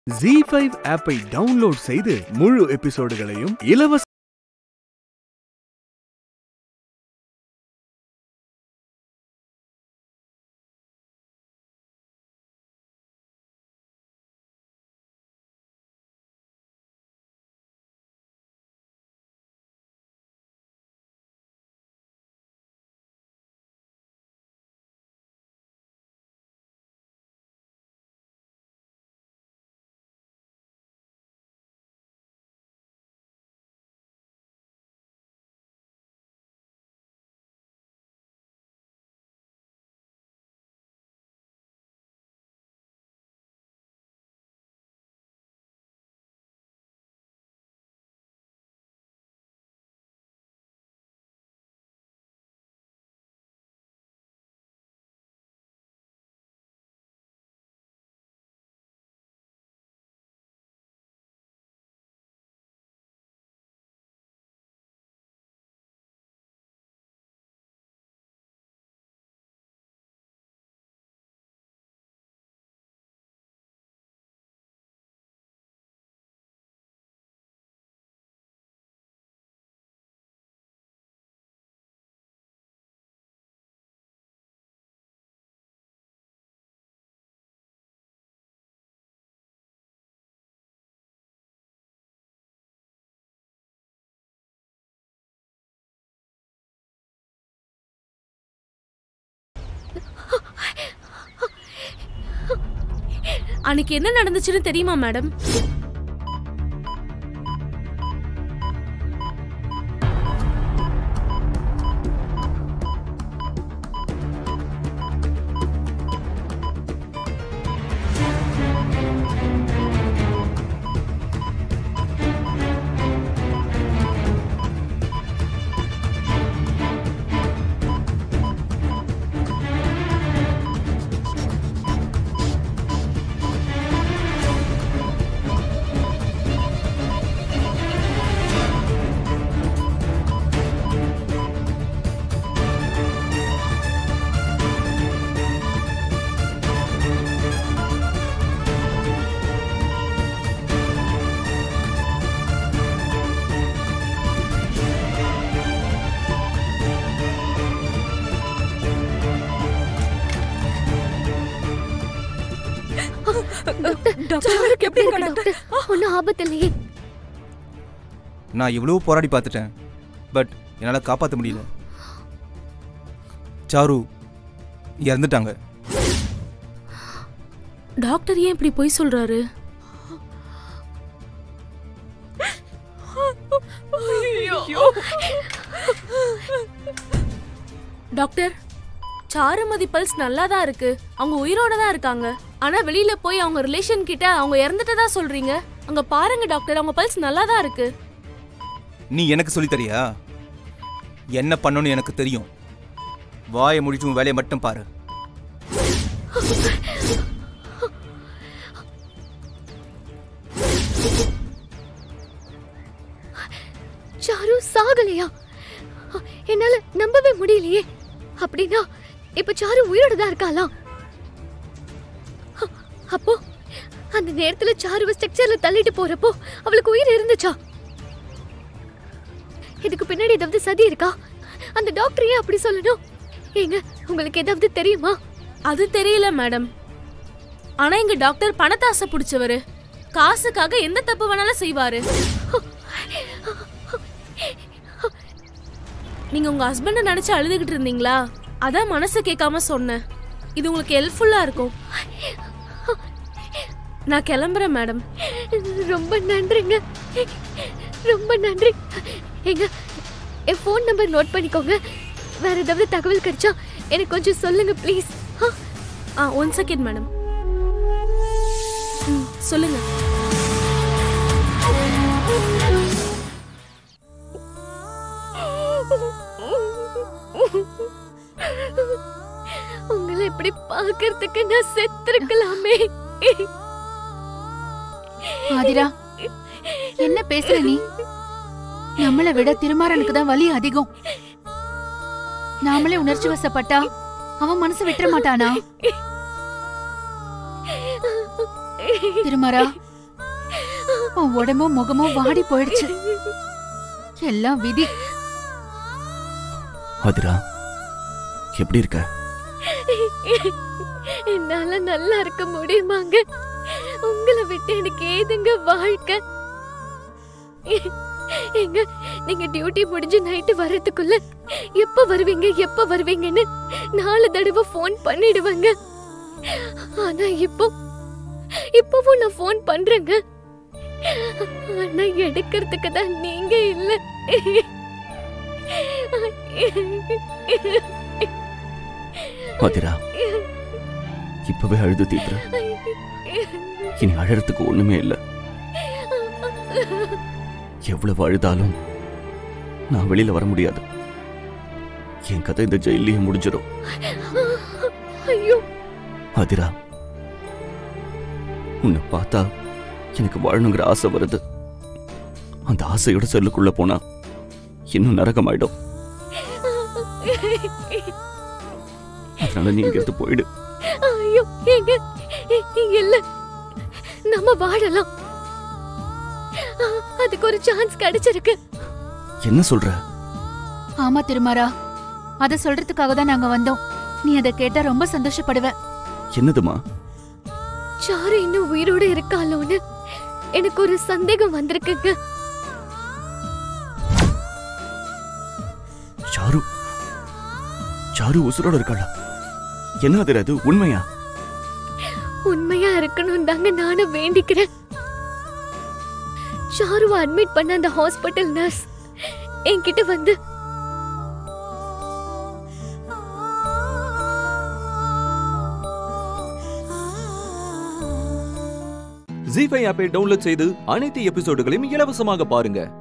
G five ஆப்பை download செய்து முழு எபிசோடுகளையும் இலவச அன்னைக்கு என்ன நடந்துச்சுன்னு தெரியுமா மேடம் டாக்டர் எப்படி இருக்கா டாக்டர் ஒன்றும் ஆபத்து இல்லையே நான் எவ்வளவோ போராடி பார்த்துட்டேன் பட் என்னால் காப்பாற்ற முடியல சாரு இறந்துட்டாங்க டாக்டர் ஏன் இப்படி பொய் சொல்றாரு டாக்டர் சாருமதி பல்ஸ் நல்லா தான் இருக்கு அவங்க உயிரோட தான் இருக்காங்க ஆனா வெளியில போய் அவங்க ரிலேஷன் கிட்ட அவங்க இறந்துட்டதா சொல்றீங்க அங்க பாருங்க டாக்டர் அவங்க பல்ஸ் நல்லா தான் இருக்கு நீ எனக்கு சொல்லித் தரியா என்ன பண்ணணும்னு எனக்கு தெரியும் வாயை முடிச்சு உன் வேலையை மட்டும் பாரு சாரு சாகலையா என்னால நம்பவே முடியலையே அப்படின்னா இப்ப சாரு உயிரோட தான் இருக்காளாம் அ- அப்போ அந்த நேரத்துல சாருவ ஸ்ட்ரக்சர்ல தள்ளிட்டு போறப்போ அவளுக்கு உயிர் இருந்துச்சா இதுக்கு பின்னாடி ஏதாவது சதி இருக்கா அந்த டாக்டர் ஏன் அப்படி சொல்லணும் ஏங்க உங்களுக்கு ஏதாவது தெரியுமா அது தெரியல மேடம் ஆனா எங்க டாக்டர் பணத்தாசை பிடிச்சவரு காசுக்காக எந்த தப்பு வேணாலும் செய்வாரு நீங்க உங்க ஹஸ்பண்ட நினைச்சு அழுதுகிட்டு இருந்தீங்களா அதான் மனசு கேட்காம சொன்னேன் இது உங்களுக்கு ஹெல்ப்ஃபுல்லா இருக்கும் நான் கிளம்புறேன் மேடம் ரொம்ப நன்றிங்க ரொம்ப நன்றி எங்க என் ஃபோன் நம்பர் நோட் பண்ணிக்கோங்க வேற ஏதாவது தகவல் கிடைச்சா எனக்கு கொஞ்சம் சொல்லுங்க please ah one second madam ம், சொல்லுங்க உங்களை இப்படி பார்க்கறதுக்கு நான் செத்துருக்கலாமே ஆதிரா என்ன பேசுற நீ நம்மளை விட திருமாறனுக்கு தான் வலி அதிகம் நாமளே உணர்ச்சி வசப்பட்டா அவன் மனசு விட்டுற மாட்டானா திருமாரா உன் உடம்பும் முகமும் வாடி போயிடுச்சு எல்லாம் விதி அதிரா எப்படி இருக்க என்னால நல்லா இருக்க முடியுமாங்க உங்களை விட்டு எனக்கு ஏதுங்க வாழ்க்கை எங்க நீங்க டியூட்டி முடிஞ்சு நைட்டு வர்றதுக்குள்ள எப்ப வருவீங்க எப்ப வருவீங்கன்னு நாலு தடவை ஃபோன் பண்ணிடுவேங்க ஆனா இப்போ இப்பவும் நான் ஃபோன் பண்றேங்க ஆனா எடுக்கிறதுக்கு தான் நீங்க இல்ல அதிரா இப்பவே அழுது தீத்துற இனி அழறதுக்கு ஒண்ணுமே இல்ல எவ்வளவு அழுதாலும் நான் வெளியில வர முடியாது என் கதை இந்த ஜெயிலையே முடிஞ்சிடும் ஐயோ அதிரா உன்னை பார்த்தா எனக்கு வாழணுங்கிற ஆசை வருது அந்த ஆசையோட செல்லுக்குள்ள போனா இன்னும் நரகமாயிடும் அதனால நீ இங்கிருந்து போயிடு ஐயோ ஏங்க இல்ல நம்ம வாழலாம் அ- அதுக்கு ஒரு சான்ஸ் கிடைச்சிருக்கு என்ன சொல்ற ஆமா திருமாரா அத சொல்றதுக்காக தான் நாங்க வந்தோம் நீ அதை கேட்டா ரொம்ப சந்தோஷப்படுவ என்னதுமா சாரு இன்னும் உயிரோட இருக்காளோன்னு எனக்கு ஒரு சந்தேகம் வந்திருக்குங்க சாரு சாரு உசுரோட இருக்காளா என்ன அதிரா அது உண்மையா உண்மையா இருக்கணும் தாங்க நானும் வேண்டிக்கிறேன் சாருவை அட்மிட் பண்ண அந்த ஹாஸ்பிட்டல் நர்ஸ் என்கிட்ட வந்து ஜி ஃபைவ் ஆப்பை டவுன்லோட் செய்து அனைத்து எபிசோடுகளையும் இலவசமாக பாருங்க